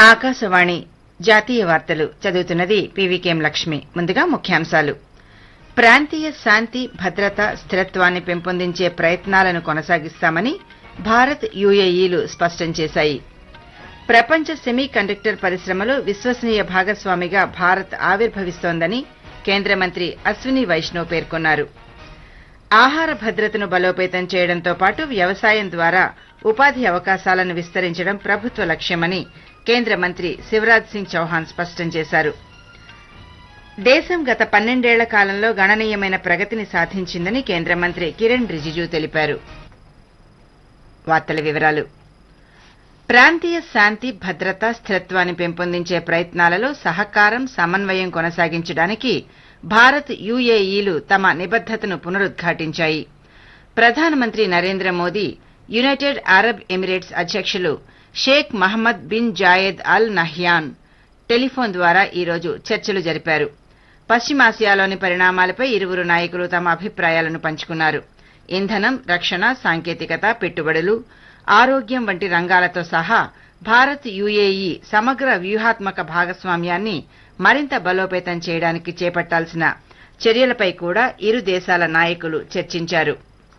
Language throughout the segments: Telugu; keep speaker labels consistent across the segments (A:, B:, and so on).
A: ఆకాశవాణి జాతీయ వార్తలు చదువుతున్నది పీవీకేఎం లక్ష్మి ముందుగా ముఖ్యాంశాలు ప్రాంతీయ శాంతి భద్రత స్థిరత్వాన్ని పెంపొందించే ప్రయత్నాలను కొనసాగిస్తామని భారత్ యుఏఈలు స్పష్టం చేశాయి ప్రపంచ సెమీ కండక్టర్ పరిశ్రమలో విశ్వసనీయ భాగస్వామిగా భారత్ ఆవిర్భవిస్తోందని కేంద్ర మంత్రి అశ్విని వైష్ణవ్ పేర్కొన్నారు ఆహార భద్రతను బలోపేతం చేయడంతో పాటు వ్యవసాయం ద్వారా ఉపాధి అవకాశాలను విస్తరించడం ప్రభుత్వ లక్ష్యమని కేంద్ర మంత్రి శివరాజ్ సింగ్ చౌహాన్ స్పష్టం చేశారు దేశం గత పన్నెండేళ్ల కాలంలో గణనీయమైన ప్రగతిని సాధించిందని కేంద్ర మంత్రి కిరణ్ రిజిజు తెలిపారు వార్తల వివరాలు ప్రాంతీయ శాంతి భద్రత స్థిరత్వాన్ని పెంపొందించే ప్రయత్నాలలో సహకారం సమన్వయం కొనసాగించడానికి భారత్ యుఏఈలు తమ నిబద్దతను పునరుద్ఘాటించాయి ప్రధానమంత్రి Narendra Modi United Arab Emirates అధ్యక్షులు Sheikh Mohamed bin Zayed Al Nahyan telephone ద్వారా ఈ రోజు చర్చలు జరిపారు పశ్చిమాసియాలోని పరిణామాలపై ఇరువురు నాయకులు తమ అభిప్రాయాలను పంచుకున్నారు ఇంధనం రక్షణ సాంకేతికత పెట్టుబడులు ఆరోగ్యం వంటి రంగాలతో సహా భారత్ యుఏఈ సమగ్ర వ్యూహాత్మక భాగస్వామ్యాన్ని మరింత బలోపేతం చేయడానికి చేపట్టాల్సిన చర్యలపై కూడా ఇరు దేశాల నాయకులు చర్చించారు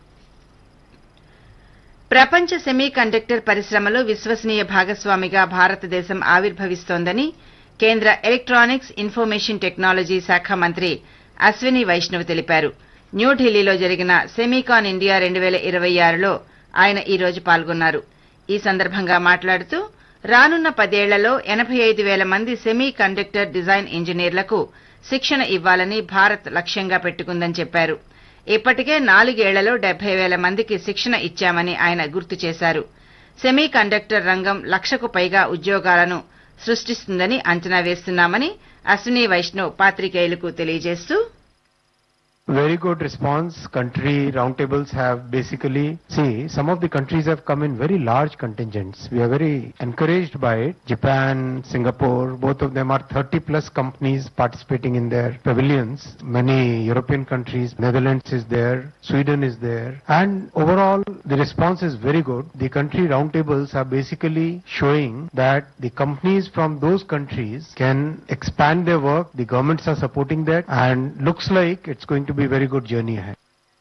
A: ప్రపంచ సెమీ కండక్టర్ పరిశ్రమలో విశ్వసనీయ భాగస్వామిగా భారతదేశం ఆవిర్భవిస్తోందని కేంద్ర ఎలక్ట్రానిక్స్ ఇన్ఫర్మేషన్ టెక్నాలజీ శాఖ మంత్రి అశ్విని వైష్ణవ్ తెలిపారు న్యూఢిల్లీలో జరిగిన సెమీకాన్ ఇండియా రెండు వేల ఇరవై ఆరులో ఆయన ఈ రోజు పాల్గొన్నారు ఈ సందర్భంగా మాట్లాడుతూ రానున్న పదేళ్లలో ఎనబై ఐదు వేల మంది సెమీ కండక్టర్ డిజైన్ ఇంజనీర్లకు శిక్షణ ఇవ్వాలని భారత్ లక్ష్యంగా పెట్టుకుందని చెప్పారు ఇప్పటికే నాలుగేళ్లలో డెబ్బై వేల మందికి శిక్షణ ఇచ్చామని ఆయన గుర్తు చేశారు సెమీ కండక్టర్ రంగం లక్షకు పైగా ఉద్యోగాలను సృష్టిస్తుందని అంచనా వేస్తున్నామని అశ్విని వైష్ణవ్ పాత్రికేయులకు తెలియజేస్తూ
B: Very good response. Country roundtables have basically, see, some of the countries have come in very large contingents. We are very encouraged by it. Japan, Singapore, both of them are 30 plus companies participating in their pavilions. Many European countries, Netherlands is there, Sweden is there. And overall, the response is very good. The country roundtables are basically showing that the companies from those countries can expand their work. The governments are supporting that and looks like it's going to be a very good journey ahead.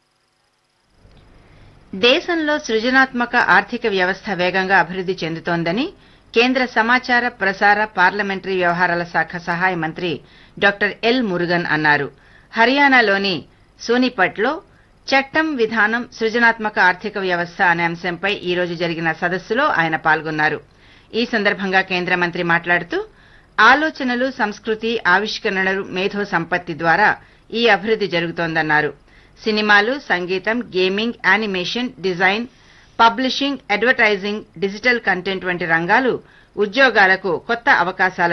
A: దేశంలో సృజనాత్మక ఆర్థిక వ్యవస్థ వేగంగా అభివృద్ది చెందుతోందని కేంద్ర సమాచార ప్రసార పార్లమెంటరీ వ్యవహారాల శాఖ సహాయ మంత్రి డాక్టర్ ఎల్ మురుగన్ అన్నారు హర్యానాలోని సోనిపట్లో చట్టం విధానం సృజనాత్మక ఆర్థిక వ్యవస్థ అనే అంశంపై ఈ రోజు జరిగిన సదస్సులో ఆయన పాల్గొన్నారు ఈ సందర్భంగా కేంద్ర మంత్రి మాట్లాడుతూ ఆలోచనలు సంస్కృతి ఆవిష్కరణలు మేధో సంపత్తి ద్వారా ఈ అభివృద్ది జరుగుతోందన్నారు సినిమాలు సంగీతం gaming animation design publishing advertising digital content వంటి రంగాలు ఉద్యోగాలకు కొత్త అవకాశాలను